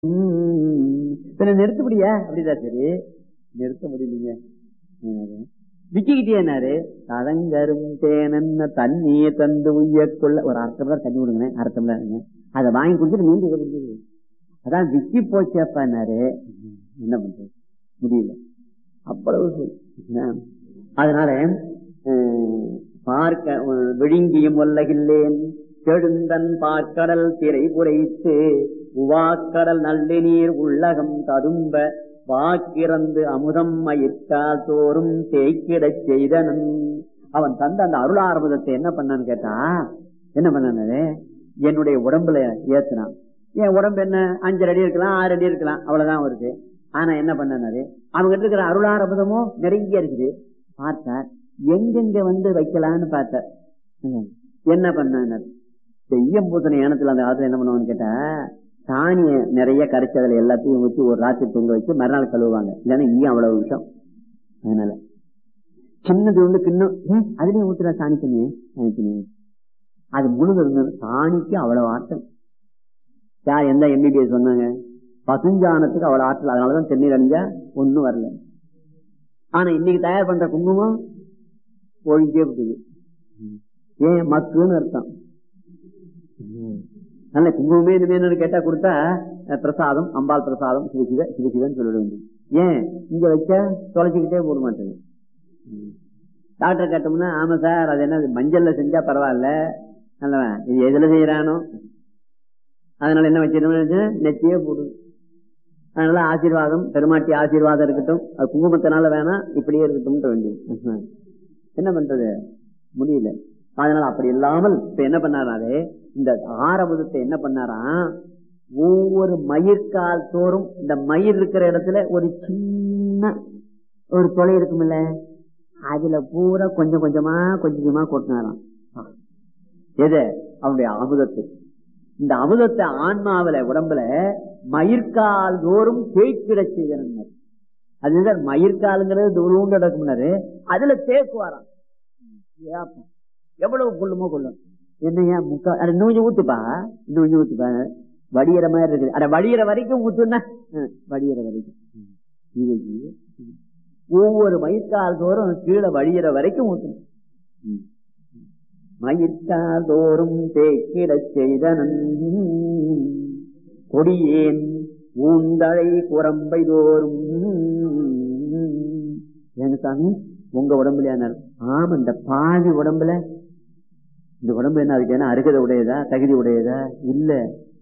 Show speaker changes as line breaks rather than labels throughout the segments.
உம் பின்ன நிறுத்த முடியா அப்படிதான் சரி நிறுத்த முடியலீங்க விக்கிக்கிட்டேனாரு ததங்கரும் தேனன்ன தண்ணியை தந்து உய்ய கொள்ள ஒரு அர்த்தம் தான் தண்ணி விடுங்க அர்த்தம் தான் அதை வாங்கி குடிச்சிட்டு மீண்டும் இதை குடிச்சிருது அதான் விக்கி போச்சேப்பாரு என்ன பண்றது முடியல அவ்வளவு சொல் என்ன? அதனால அஹ், பார்க்க அஹ், விழுங்கியும் ஒல்லகில்லேன் கெடுந்தன் பார்க்கடல் திரை புரைத்து உவாக்கடல் நல்ல நீர் உள்ளகம் ததும்ப வாக்கிறந்து அமுதம் மயிர்கால் தோறும் தேய்க்கிடச் செய்தனன் அவன் தந்த அந்த அருளாரமுதத்தை என்ன பண்ணான்னு கேட்டா என்ன பண்ணானு என்னுடைய உடம்புல ஏத்துனான் என் உடம்பு என்ன அஞ்சரை அடி இருக்கலாம் ஆறு அடி இருக்கலாம் அவ்வளவுதான் வருது ஆனா என்ன பண்ணாரு அவங்க இருக்கிற அருளாரமுதமும் நிறைய இருக்குது பார்த்தார் எங்கெங்க வந்து வைக்கலான்னு பார்த்தார் ம். என்ன பண்ணார் செய்யம் பூசண ஏனத்துல அந்த காலத்துல என்ன பண்ணுவாங்கன்னு கேட்டா சாணிய நிறைய கரைச்சி அதுல எல்லாத்தையும் ஊற்றி ஒரு ராத்திரி தொங்க வச்சு மறுநாள் கழுவுவாங்க இல்லைன்னா ஈயம் அவ்வளவு விஷயம் அதனால சின்னது வந்து கிண்ணம் ஏன் அதுலயும் ஊத்துற சாணி தண்ணி சாணி தண்ணி அது முழுது இருந்தது சாணிக்கு அவ்வளவு ஆட்டம் யார் எந்த எம்பிபிஎஸ் சொன்னாங்க பசுஞ்சானத்துக்கு அவ்வளவு ஆற்றல் அதனாலதான் தென்னீர் அணிஞ்சா ஒண்ணும் வரல ஆனா இன்னைக்கு தயார் பண்ற குங்குமம் ஒழிஞ்சே விட்டுது ஏன் மக்குன்னு அர்த்தம் நல்ல குங்குமமே இது வேணும்னு கேட்டா கொடுத்தா அஹ், பிரசாதம் அம்பாள் பிரசாதம் சிவசிவ சிவசிவன் சொல்லிட வேண்டியது ஏன் இங்க வச்சா தொலைச்சிக்கிட்டே போட மாட்டேங்குது டாக்டர் கேட்டோம்னா ஆமா சார் அது என்ன மஞ்சள்ல செஞ்சா பரவாயில்ல நல்லவன் இது எதுல செய்யறானோ அதனால என்ன வச்சிருந்தோம் நெத்தியே போடு அதனால ஆசீர்வாதம் பெருமாட்டி ஆசீர்வாதம் இருக்கட்டும் அது குங்குமத்தினால வேணாம் இப்படியே இருக்கட்டும் வேண்டியது என்ன பண்றது முடியல அதனால அப்படி இல்லாமல் இப்ப என்ன பண்ணாராரு இந்த ஆரபுதத்தை என்ன பண்ணாராம் ஒவ்வொரு மயிர்கால் தோறும் இந்த மயிர் இருக்கிற இடத்துல ஒரு சின்ன ஒரு தொலை இருக்கும்ல அதுல பூரா கொஞ்சம் கொஞ்சமா கொஞ்சம் கொஞ்சமா கொட்டினாராம் எது அவனுடைய அமுதத்தை இந்த அமுதத்தை ஆன்மாவில உடம்புல மயிர்கால் தோறும் தேய்க்கிட செய்தனர் அதுதான் மயிர்காலுங்கிறது தூரம் கிடக்கும்னாரு அதுல தேக்குவாராம் ஏப்பா, எவ்வளவு கொள்ளுமோ கொள்ளும் என்னையா முக்கா அட இன்னும் கொஞ்சம் ஊத்துப்பா இன்னும் கொஞ்சம் ஊத்துப்பா வடிகிற மாதிரி இருக்குது அட வடிகிற வரைக்கும் ஊத்துனா ம், வடிகிற வரைக்கும் ம். இது, இது. ம். ஒவ்வொரு மயிர்கால் தோறும் கீழே வடிகிற வரைக்கும் ஊத்தணும் ம். மயிர்கால் தோறும் தேக்கிடச் செய்தனன் கொடியேன் ஊந்தழை குரம்பை தோறும் ஏங்க சாமி உங்க உடம்புல ஆமா இந்த பாதி உடம்புல இந்த உடம்பு என்ன அதுக்கு என்ன அருகதை உடையதா தகுதி உடையதா இல்ல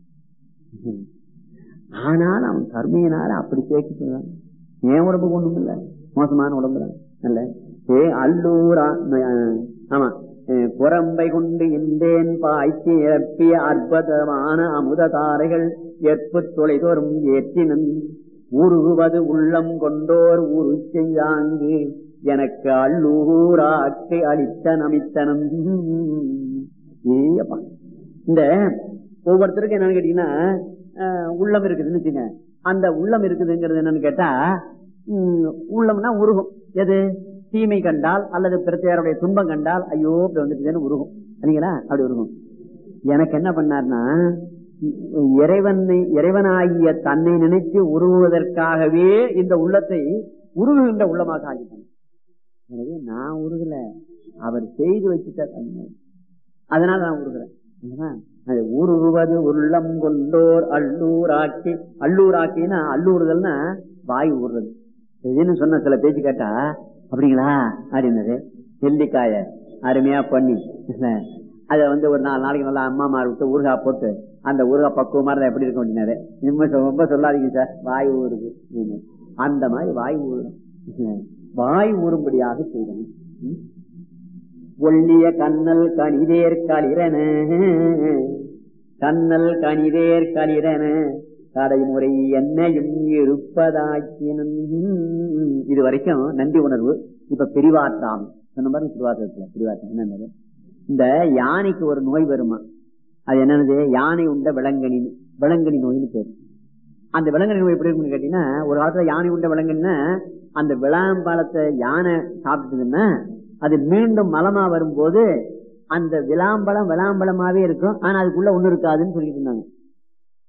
ஆனால் அவன் கர்மையினால அப்படி சேர்க்கிறான் என் உடம்புக்கு ஒண்ணும் இல்ல மோசமான உடம்பு தான் அல்ல ஏ அல்லூரா அஹ், ஆமா அஹ், குரம்பை கொண்டு இந்தேன் பாய்ச்சி இறப்பிய அற்புதமான அமுத தாரைகள் ஏற்பு தொலைதோறும் ஏற்றினன் உருகுவது உள்ளம் கொண்டோர் உரு செய்யாங்கு எனக்கு அல்லூராக்கை அளித்த நமித்தனம் ஏப்பா இந்த ஒவ்வொருத்தருக்கும் என்னன்னு கேட்டீங்கன்னா அஹ், உள்ளம் இருக்குதுன்னு வச்சுங்க அந்த உள்ளம் இருக்குதுங்கிறது என்னன்னு கேட்டா உம், உள்ளம்னா உருகும் எது தீமை கண்டால் அல்லது பிரச்சனையாருடைய துன்பம் கண்டால் ஐயோ இப்படி வந்துட்டுதுன்னு உருகும் சரிங்களா அப்படி உருகும் எனக்கு என்ன பண்ணார்னா இறைவனை இறைவனாகிய தன்னை நினைத்து உருகுவதற்காகவே இந்த உள்ளத்தை உருகுகின்ற உள்ளமாக ஆகிட்டான் எனவே நான் உருகல அவர் செய்து வச்சுட்டார் அந்த மாதிரி. அதனால நான் உருகிறேன் இல்லையா? அது உருகுவது உள்ளம் கொண்டோர் அல்லூராக்கி அல்லூராக்கின்னா அல்லூறுதல்னா வாய் ஊறுறது இதுன்னு சொன்ன சில பேச்சு கேட்டா அப்படிங்களா அப்படின்னது நெல்லிக்காய அருமையா பண்ணி அத வந்து ஒரு நாலு நாளைக்கு நல்லா அம்மா மாறு விட்டு ஊறுகா போட்டு அந்த ஊறுகா பக்குவமா இருந்தா எப்படி இருக்கும் அப்படின்னாரு ரொம்ப சொ- ரொம்ப சொல்லாதீங்க சார் வாய் ஊறுது அப்படின்னு. அந்த மாதிரி வாய் ஊறும் வாய் ஊறும்படியாக செய்தணும் ம்? ஒள்ளிய கண்ணல் கனிதேர் களிரன கண்ணல் கனிதேர் களிரன கடைமுறை என்னையும் இருப்பதாக்கினும் இது வரைக்கும் நன்றி உணர்வு இப்ப பிரிவாற்றாம் சொன்ன மாதிரி பிரிவாற்றத்துல பிரிவாற்றம் என்னது இந்த யானைக்கு ஒரு நோய் வருமா அது என்னது யானை உண்ட விலங்கனி விலங்கனி நோய்னு பேரு அந்த விலங்கனி நோய் எப்படி இருக்குன்னு கேட்டீங்கன்னா ஒரு காலத்துல யானை உண்ட விலங்குன்னா அந்த விளாம்பழத்தை யானை சாப்பிட்டதுன்னா அது மீண்டும் மலமா வரும்போது அந்த விளாம்பழம் விளாம்பழமாவே இருக்கும் ஆனா அதுக்குள்ள ஒண்ணு இருக்காதுன்னு சொல்லிட்டு இருந்தாங்க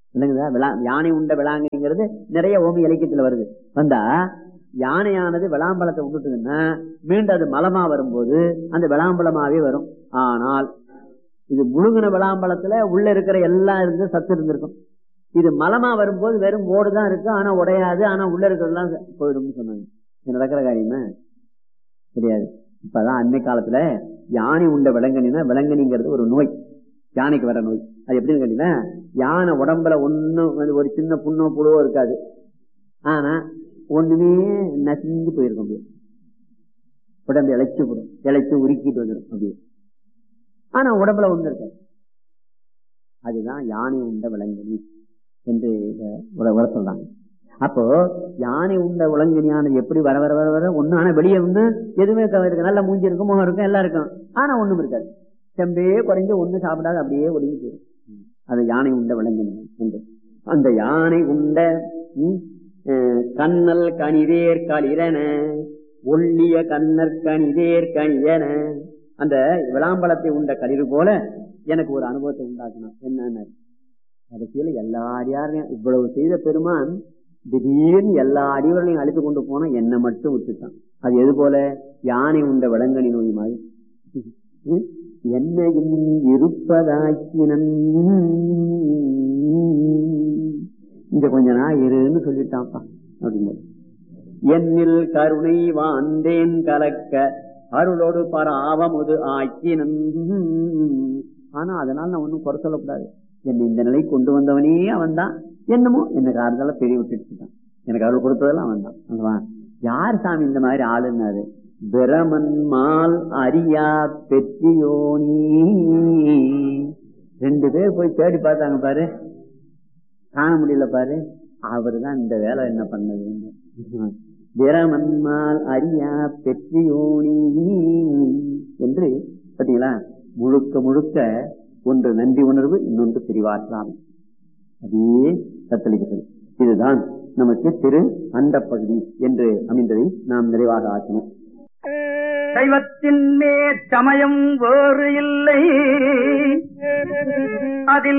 இல்லைங்களா விளா யானை உண்ட விளாங்குங்கிறது நிறைய ஓமி இலக்கியத்துல வருது வந்தா யானையானது விளாம்பழத்தை உண்டுட்டுதுன்னா மீண்டும் அது மலமா வரும்போது அந்த விளாம்பழமாவே வரும் ஆனால் இது முழுங்கின விளாம்பழத்துல உள்ள இருக்கிற எல்லாம் இருந்து சத்து இருந்திருக்கும் இது மலமா வரும்போது வெறும் ஓடு தான் இருக்கு ஆனா உடையாது ஆனா உள்ள இருக்கிறதெல்லாம் போயிடும்னு சொன்னாங்க இது நடக்கிற காரியமா தெரியாது இப்பதான் அன்னை காலத்துல யானை உண்ட விலங்கனினா விலங்கனிங்கிறது ஒரு நோய் யானைக்கு வர நோய் அது எப்படின்னு கேட்டீங்கன்னா யானை உடம்புல ஒண்ணும் வந்து ஒரு சின்ன புண்ணோ புழுவோ இருக்காது ஆனா ஒண்ணுமே நசிஞ்சு போயிருக்கும் அப்படியே உடம்பு இழைச்சு போடும் இழைச்சு உருக்கிட்டு வந்துடும் அப்படியே ஆனா உடம்புல ஒண்ணு இருக்காது அதுதான் யானை உண்ட விலங்கனி என்று இத உர சொல்றாங்க அப்போ யானை உண்ட விலங்கினியானது எப்படி வர வர வர வர ஒண்ணு ஆனா வெளியே வந்து எதுவுமே இருக்க- இருக்கு நல்ல மூஞ்சி இருக்கும் முகம் இருக்கும் எல்லாம் இருக்கும் ஆனா ஒண்ணும் இருக்காது செம்பே குறைஞ்சு ஒண்ணு சாப்பிடாது அப்படியே ஒடுங்கி போயிடும் அது யானை உண்ட விலங்கினி என்று அந்த யானை உண்ட ம், அஹ், கண்ணல் கனிதேர் களிரன ஒள்ளிய கண்ணற் கனிதேர் கனியன அந்த விளாம்பழத்தை உண்ட களிறு போல எனக்கு ஒரு அனுபவத்தை உண்டாக்கணும் என்னன்னு கடைசியில எல்லா அடியாரையும் இவ்வளவு செய்த பெருமான் திடீர்னு எல்லா அடிவர்களையும் அழித்து கொண்டு போனா என்னை மட்டும் விட்டுட்டான் அது எது போல யானை உண்ட விலங்கனி நோய் மாதிரி ம்? என்னையும் இருப்பதாக்கினன் இங்க கொஞ்ச நாள் இருன்னு சொல்லிட்டான்ப்பா அப்படின்னு என்னில் கருணை வாந்தேன் கலக்க அருளோடு பராவமுது ஆக்கினன் ஆனா அதனால நான் ஒண்ணும் குறை சொல்லக்கூடாது என்னை இந்த நிலை கொண்டு வந்தவனே அவன் தான் என்னமோ எனக்கு ஆறுதல பெரிய விட்டுட்டு எனக்கு அருள் கொடுத்ததெல்லாம் அவன் தான் அல்லவா? யார் சாமி இந்த மாதிரி ஆளுன்னாரு பிரமன் மால் அரியா பெற்றியோனி ரெண்டு பேர் போய் தேடி பார்த்தாங்க பாரு காண முடியல பாரு அவர்தான் இந்த வேலை என்ன பண்ணது பிரமன்மால் அரியா பெற்றியோனி என்று பாத்தீங்களா முழுக்க முழுக்க ஒன்று நன்றி உணர்வு இன்னொன்று பிரிவாற்றாமை அப்படியே தத்தளிக்கிறது இதுதான் நமக்கு திரு அண்ட பகுதி என்று அமைந்ததை நாம் நிறைவாக ஆக்கணும்
தெய்வத்தின் மேற் சமயம் வேறு இல்லை அதில்